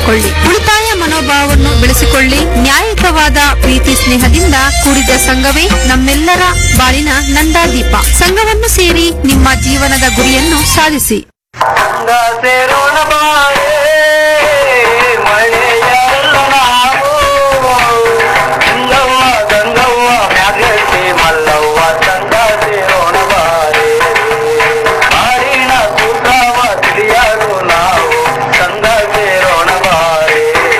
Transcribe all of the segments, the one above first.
ಮಾಡಿಕೊಳ್ಳಿ ಉಳಿತಾಯ ಮನೋಭಾವವನ್ನು ಬೆಳೆಸಿಕೊಳ್ಳಿ ನ್ಯಾಯಯುತವಾದ ಪ್ರೀತಿ ಸ್ನೇಹದಿಂದ ಕೂಡಿದ ಸಂಘವೇ ನಮ್ಮೆಲ್ಲರ ಬಾಳಿನ ನಂದಾದೀಪ ಸಂಘವನ್ನು ಸೇರಿ ನಿಮ್ಮ ಜೀವನದ ಗುರಿಯನ್ನು ಸಾಧಿಸಿ ಗಂಗ ಸೇರೋಣ ಬಾಳೆ ಮಳೆಯಲ್ಲ ನಾವು ಗಂಗವ್ವ ಗಂಗವ್ವ ಮ್ಯಾಗಸಿ ಮಲ್ಲವ್ವ ಗಂಗ ಸೇರೋಣ ಬಾಳೆ ಬಾಳಿನ ಸೂತ್ರವ ತಿಳಿಯಲು ನಾವು ಗಂಗ ಸೇರೋಣ ಬಾಳೆ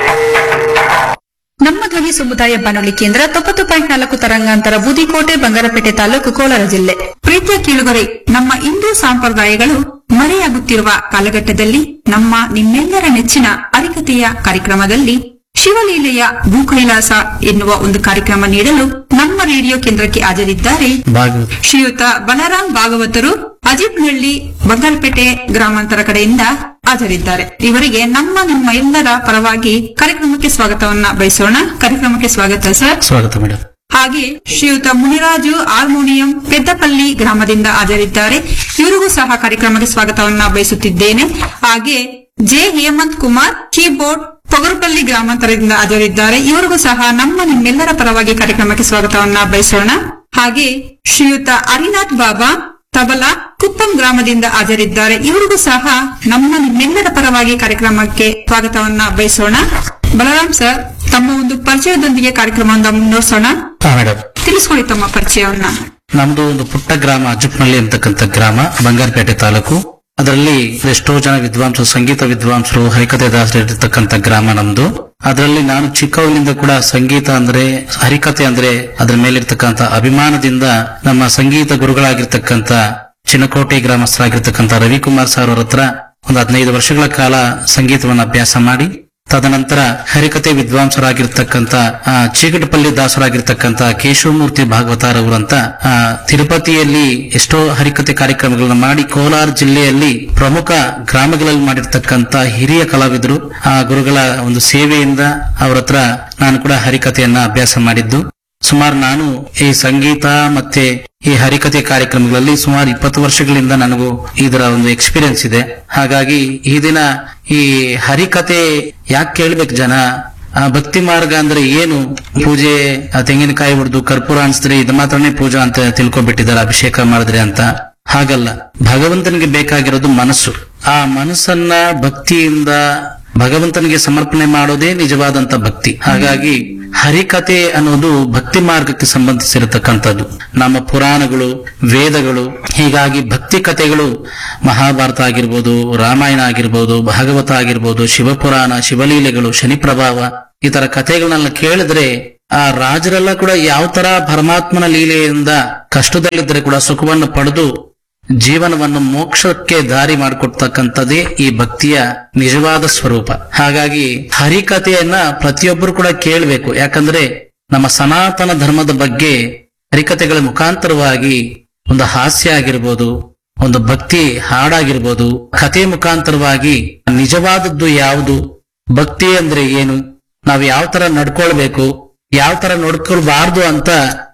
ನಮ್ಮ ಧ್ವನಿ ಸಮುದಾಯ ಬಾನುಲಿ ಕೇಂದ್ರ ತೊಂಬತ್ತು ಪಾಯಿಂಟ್ ನಾಲ್ಕು ತರಂಗಾಂತರ ಬೂದಿಕೋಟೆ ಬಂಗಾರಪೇಟೆ ತಾಲೂಕು ಕೋಲಾರ ಜಿಲ್ಲೆ ಪ್ರೀತಿಯ ಕೇಳುಗರೆ ನಮ್ಮ ಹಿಂದೂ ಸಂಪ್ರದಾಯಗಳು ಮರೆಯಾಗುತ್ತಿರುವ ಕಾಲಘಟ್ಟದಲ್ಲಿ ನಮ್ಮ ನಿಮ್ಮೆಲ್ಲರ ನೆಚ್ಚಿನ ಅರಿಕತೆಯ ಕಾರ್ಯಕ್ರಮದಲ್ಲಿ ಶಿವಲೀಲೆಯ ಭೂಕೈಲಾಸ ಎನ್ನುವ ಒಂದು ಕಾರ್ಯಕ್ರಮ ನೀಡಲು ನಮ್ಮ ರೇಡಿಯೋ ಕೇಂದ್ರಕ್ಕೆ ಹಾಜರಿದ್ದಾರೆ ಭಾಗವತ ಶ್ರೀಯುತ ಬಲರಾಮ್ ಭಾಗವತರು ಅಜಿತ್ನಹಳ್ಳಿ ಬಂಗಾರಪೇಟೆ ಗ್ರಾಮಾಂತರ ಕಡೆಯಿಂದ ಹಾಜರಿದ್ದಾರೆ ಇವರಿಗೆ ನಮ್ಮ ನಮ್ಮ ಎಲ್ಲರ ಪರವಾಗಿ ಕಾರ್ಯಕ್ರಮಕ್ಕೆ ಸ್ವಾಗತವನ್ನ ಬಯಸೋಣ ಕಾರ್ಯಕ್ರಮಕ್ಕೆ ಸ್ವಾಗತ ಸರ್ ಸ್ವಾಗತ ಮೇಡಮ್ ಹಾಗೆ ಶ್ರೀಯುತ ಮುನಿರಾಜು ಹಾರ್ಮೋನಿಯಂ ಪೆದ್ದಪಲ್ಲಿ ಗ್ರಾಮದಿಂದ ಹಾಜರಿದ್ದಾರೆ ಇವರಿಗೂ ಸಹ ಕಾರ್ಯಕ್ರಮಕ್ಕೆ ಸ್ವಾಗತವನ್ನ ಬಯಸುತ್ತಿದ್ದೇನೆ ಹಾಗೆ ಜೆ ಹೇಮಂತ್ ಕುಮಾರ್ ಕೀಬೋರ್ಡ್ ಪೊಗರುಪಲ್ಲಿ ಗ್ರಾಮಾಂತರದಿಂದ ಹಾಜರಿದ್ದಾರೆ ಇವರಿಗೂ ಸಹ ನಮ್ಮ ನಿಮ್ಮೆಲ್ಲರ ಪರವಾಗಿ ಕಾರ್ಯಕ್ರಮಕ್ಕೆ ಸ್ವಾಗತವನ್ನ ಬಯಸೋಣ ಹಾಗೆ ಶ್ರೀಯುತ ಹರಿನಾಥ್ ಬಾಬಾ ತಬಲಾ ಕುಪ್ಪಂ ಗ್ರಾಮದಿಂದ ಹಾಜರಿದ್ದಾರೆ ಇವರಿಗೂ ಸಹ ನಮ್ಮ ನಿಮ್ಮೆಲ್ಲರ ಪರವಾಗಿ ಕಾರ್ಯಕ್ರಮಕ್ಕೆ ಸ್ವಾಗತವನ್ನ ಬಯಸೋಣ ಬಲರಾಮ್ ಸರ್ ತಮ್ಮ ಒಂದು ಪರಿಚಯದೊಂದಿಗೆ ಕಾರ್ಯಕ್ರಮವನ್ನು ಮುನ್ನಡೆಸೋಣ ಹಾ ಮೇಡಮ್ ತಿಳಿಸ್ಕೊಡಿ ತಮ್ಮ ಪರಿಚಯವನ್ನ ನಮ್ದು ಒಂದು ಪುಟ್ಟ ಗ್ರಾಮ ಅಜ್ಜಪ್ಪನಹಳ್ಳಿ ಅಂತಕ್ಕಂಥ ಗ್ರಾಮ ಬಂಗಾರಪೇಟೆ ತಾಲೂಕು ಅದರಲ್ಲಿ ಎಷ್ಟೋ ಜನ ವಿದ್ವಾಂಸರು ಸಂಗೀತ ವಿದ್ವಾಂಸರು ಹರಿಕತೆ ದಾಸರು ಇರತಕ್ಕಂಥ ಗ್ರಾಮ ನಮ್ದು ಅದರಲ್ಲಿ ನಾನು ಚಿಕ್ಕವನಿಂದ ಕೂಡ ಸಂಗೀತ ಅಂದ್ರೆ ಹರಿಕತೆ ಅಂದ್ರೆ ಅದ್ರ ಮೇಲಿರ್ತಕ್ಕಂಥ ಅಭಿಮಾನದಿಂದ ನಮ್ಮ ಸಂಗೀತ ಗುರುಗಳಾಗಿರ್ತಕ್ಕಂಥ ಚಿನ್ನಕೋಟೆ ಗ್ರಾಮಸ್ಥರಾಗಿರ್ತಕ್ಕಂಥ ರವಿಕುಮಾರ್ ಸರ್ ಅವ್ರ ಹತ್ರ ಒಂದು ಹದಿನೈದು ವರ್ಷಗಳ ಕಾಲ ಸಂಗೀತವನ್ನು ಅಭ್ಯಾಸ ಮಾಡಿ ತದನಂತರ ಹರಿಕತೆ ವಿದ್ವಾಂಸರಾಗಿರ್ತಕ್ಕಂಥ ಆ, ಚೀಕಟಪಲ್ಲಿ ದಾಸರಾಗಿರ್ತಕ್ಕಂಥ ಕೇಶವಮೂರ್ತಿ ಭಾಗವತಾರವರಂತ ಆ, ತಿರುಪತಿಯಲ್ಲಿ ಎಷ್ಟೋ ಹರಿಕತೆ ಕಾರ್ಯಕ್ರಮಗಳನ್ನ ಮಾಡಿ ಕೋಲಾರ ಜಿಲ್ಲೆಯಲ್ಲಿ ಪ್ರಮುಖ ಗ್ರಾಮಗಳಲ್ಲಿ ಮಾಡಿರ್ತಕ್ಕಂಥ ಹಿರಿಯ ಕಲಾವಿದರು ಆ ಗುರುಗಳ ಒಂದು ಸೇವೆಯಿಂದ ಅವರ ಹತ್ರ ನಾನು ಕೂಡ ಹರಿಕತೆಯನ್ನ ಅಭ್ಯಾಸ ಮಾಡಿದ್ದು ಸುಮಾರು ನಾನು ಈ ಸಂಗೀತ ಮತ್ತೆ ಈ ಹರಿಕತೆ ಕಾರ್ಯಕ್ರಮಗಳಲ್ಲಿ ಸುಮಾರು ಇಪ್ಪತ್ತು ವರ್ಷಗಳಿಂದ ನನಗೂ ಇದರ ಒಂದು ಎಕ್ಸ್ಪೀರಿಯನ್ಸ್ ಇದೆ ಹಾಗಾಗಿ ಈ ದಿನ ಈ ಹರಿಕತೆ ಯಾಕೆ ಕೇಳ್ಬೇಕು ಜನ ಆ ಭಕ್ತಿ ಮಾರ್ಗ ಅಂದ್ರೆ ಏನು ಪೂಜೆ ಆ ತೆಂಗಿನಕಾಯಿ ಹೊಡೆದು ಕರ್ಪೂರ ಅನ್ಸಿದ್ರೆ ಇದು ಮಾತ್ರನೇ ಪೂಜಾ ಅಂತ ತಿಳ್ಕೊಂಡ್ಬಿಟ್ಟಿದ್ದಾರೆ ಅಭಿಷೇಕ ಮಾಡಿದ್ರೆ ಅಂತ ಹಾಗಲ್ಲ ಭಗವಂತನಿಗೆ ಬೇಕಾಗಿರೋದು ಮನಸ್ಸು ಆ ಮನಸ್ಸನ್ನ ಭಕ್ತಿಯಿಂದ ಭಗವಂತನಿಗೆ ಸಮರ್ಪಣೆ ಮಾಡೋದೇ ನಿಜವಾದಂತ ಭಕ್ತಿ ಹಾಗಾಗಿ ಹರಿಕತೆ ಅನ್ನೋದು ಭಕ್ತಿ ಮಾರ್ಗಕ್ಕೆ ಸಂಬಂಧಿಸಿರತಕ್ಕಂಥದ್ದು ನಮ್ಮ ಪುರಾಣಗಳು ವೇದಗಳು ಹೀಗಾಗಿ ಭಕ್ತಿ ಕಥೆಗಳು ಮಹಾಭಾರತ ಆಗಿರ್ಬೋದು ರಾಮಾಯಣ ಆಗಿರ್ಬೋದು ಭಾಗವತ ಆಗಿರ್ಬೋದು ಶಿವಪುರಾಣ ಶಿವಲೀಲೆಗಳು ಶನಿ ಪ್ರಭಾವ ಈ ತರ ಕಥೆಗಳನ್ನೆಲ್ಲ ಕೇಳಿದ್ರೆ ಆ ರಾಜರೆಲ್ಲ ಕೂಡ ಯಾವ ತರ ಪರಮಾತ್ಮನ ಲೀಲೆಯಿಂದ ಕಷ್ಟದಲ್ಲಿದ್ದರೆ ಕೂಡ ಸುಖವನ್ನು ಪಡೆದು ಜೀವನವನ್ನು ಮೋಕ್ಷಕ್ಕೆ ದಾರಿ ಮಾಡಿಕೊಡ್ತಕ್ಕಂಥದ್ದೇ ಈ ಭಕ್ತಿಯ ನಿಜವಾದ ಸ್ವರೂಪ ಹಾಗಾಗಿ ಹರಿಕಥೆಯನ್ನ ಪ್ರತಿಯೊಬ್ಬರು ಕೂಡ ಕೇಳಬೇಕು ಯಾಕಂದ್ರೆ ನಮ್ಮ ಸನಾತನ ಧರ್ಮದ ಬಗ್ಗೆ ಹರಿಕಥೆಗಳ ಮುಖಾಂತರವಾಗಿ ಒಂದು ಹಾಸ್ಯ ಆಗಿರ್ಬೋದು ಒಂದು ಭಕ್ತಿ ಹಾಡಾಗಿರ್ಬೋದು ಕಥೆ ಮುಖಾಂತರವಾಗಿ ನಿಜವಾದದ್ದು ಯಾವುದು ಭಕ್ತಿ ಅಂದ್ರೆ ಏನು ನಾವು ಯಾವ ತರ ನಡ್ಕೊಳ್ಬೇಕು ಯಾವ ತರ ನಡ್ಕೊಳ್ಬಾರ್ದು ಅಂತ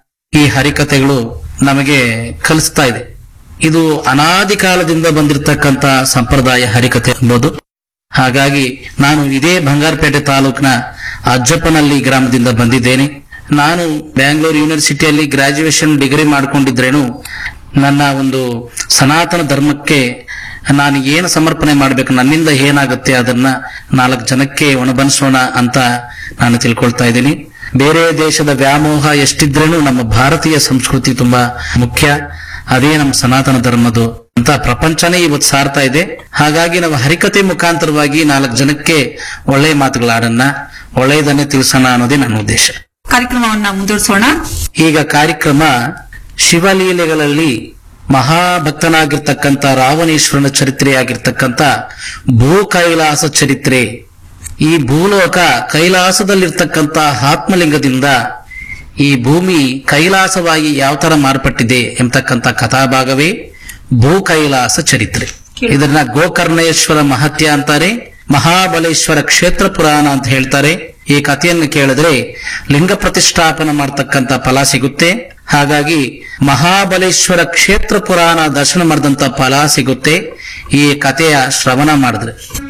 ಈ ಹರಿಕಥೆಗಳು ನಮಗೆ ಕಲಿಸ್ತಾ ಇದೆ ಇದು ಅನಾದಿ ಕಾಲದಿಂದ ಬಂದಿರತಕ್ಕಂತ ಸಂಪ್ರದಾಯ ಹರಿಕತೆ ಎಂಬುದು ಹಾಗಾಗಿ ನಾನು ಇದೇ ಬಂಗಾರಪೇಟೆ ತಾಲೂಕಿನ ಅಜ್ಜಪ್ಪನಹಳ್ಳಿ ಗ್ರಾಮದಿಂದ ಬಂದಿದ್ದೇನೆ ನಾನು ಬ್ಯಾಂಗ್ಳೂರು ಯೂನಿವರ್ಸಿಟಿಯಲ್ಲಿ ಗ್ರಾಜುಯೇಷನ್ ಡಿಗ್ರಿ ಮಾಡ್ಕೊಂಡಿದ್ರೇನು ನನ್ನ ಒಂದು ಸನಾತನ ಧರ್ಮಕ್ಕೆ ನಾನು ಏನು ಸಮರ್ಪಣೆ ಮಾಡಬೇಕು ನನ್ನಿಂದ ಏನಾಗುತ್ತೆ ಅದನ್ನ ನಾಲ್ಕು ಜನಕ್ಕೆ ಒಣಬನಿಸೋಣ ಅಂತ ನಾನು ತಿಳ್ಕೊಳ್ತಾ ಇದ್ದೀನಿ ಬೇರೆ ದೇಶದ ವ್ಯಾಮೋಹ ಎಷ್ಟಿದ್ರೇನು ನಮ್ಮ ಭಾರತೀಯ ಸಂಸ್ಕೃತಿ ತುಂಬಾ ಮುಖ್ಯ ಅದೇ ನಮ್ಮ ಸನಾತನ ಧರ್ಮದು ಅಂತ ಪ್ರಪಂಚನೇ ಇವತ್ತು ಸಾರ್ತಾ ಇದೆ ಹಾಗಾಗಿ ನಾವು ಹರಿಕತೆ ಮುಖಾಂತರವಾಗಿ ನಾಲ್ಕು ಜನಕ್ಕೆ ಒಳ್ಳೆ ಮಾತುಗಳಾಡನ್ನ ಒಳ್ಳೆಯದನ್ನೇ ತಿಳಿಸೋಣ ಅನ್ನೋದೇ ನನ್ನ ಉದ್ದೇಶ ಕಾರ್ಯಕ್ರಮವನ್ನ ಮುಂದುವರಿಸೋಣ ಈಗ ಕಾರ್ಯಕ್ರಮ ಶಿವಲೀಲೆಗಳಲ್ಲಿ ಮಹಾಭಕ್ತನಾಗಿರ್ತಕ್ಕಂಥ ರಾವಣೇಶ್ವರನ ಚರಿತ್ರೆಯಾಗಿರ್ತಕ್ಕಂಥ ಭೂ ಕೈಲಾಸ ಚರಿತ್ರೆ ಈ ಭೂಲೋಕ ಕೈಲಾಸದಲ್ಲಿರ್ತಕ್ಕಂಥ ಆತ್ಮಲಿಂಗದಿಂದ ಈ ಭೂಮಿ ಕೈಲಾಸವಾಗಿ ಯಾವ ತರ ಮಾರ್ಪಟ್ಟಿದೆ ಎಂಬತಕ್ಕಂಥ ಕಥಾಭಾಗವೇ ಭೂ ಕೈಲಾಸ ಚರಿತ್ರೆ ಇದನ್ನ ಗೋಕರ್ಣೇಶ್ವರ ಮಹತ್ಯ ಅಂತಾರೆ ಮಹಾಬಲೇಶ್ವರ ಕ್ಷೇತ್ರ ಪುರಾಣ ಅಂತ ಹೇಳ್ತಾರೆ ಈ ಕಥೆಯನ್ನು ಕೇಳಿದ್ರೆ ಲಿಂಗ ಪ್ರತಿಷ್ಠಾಪನೆ ಮಾಡ್ತಕ್ಕಂಥ ಫಲ ಸಿಗುತ್ತೆ ಹಾಗಾಗಿ ಮಹಾಬಲೇಶ್ವರ ಕ್ಷೇತ್ರ ಪುರಾಣ ದರ್ಶನ ಮಾಡಿದಂತ ಫಲ ಸಿಗುತ್ತೆ ಈ ಕಥೆಯ ಶ್ರವಣ ಮಾಡಿದ್ರೆ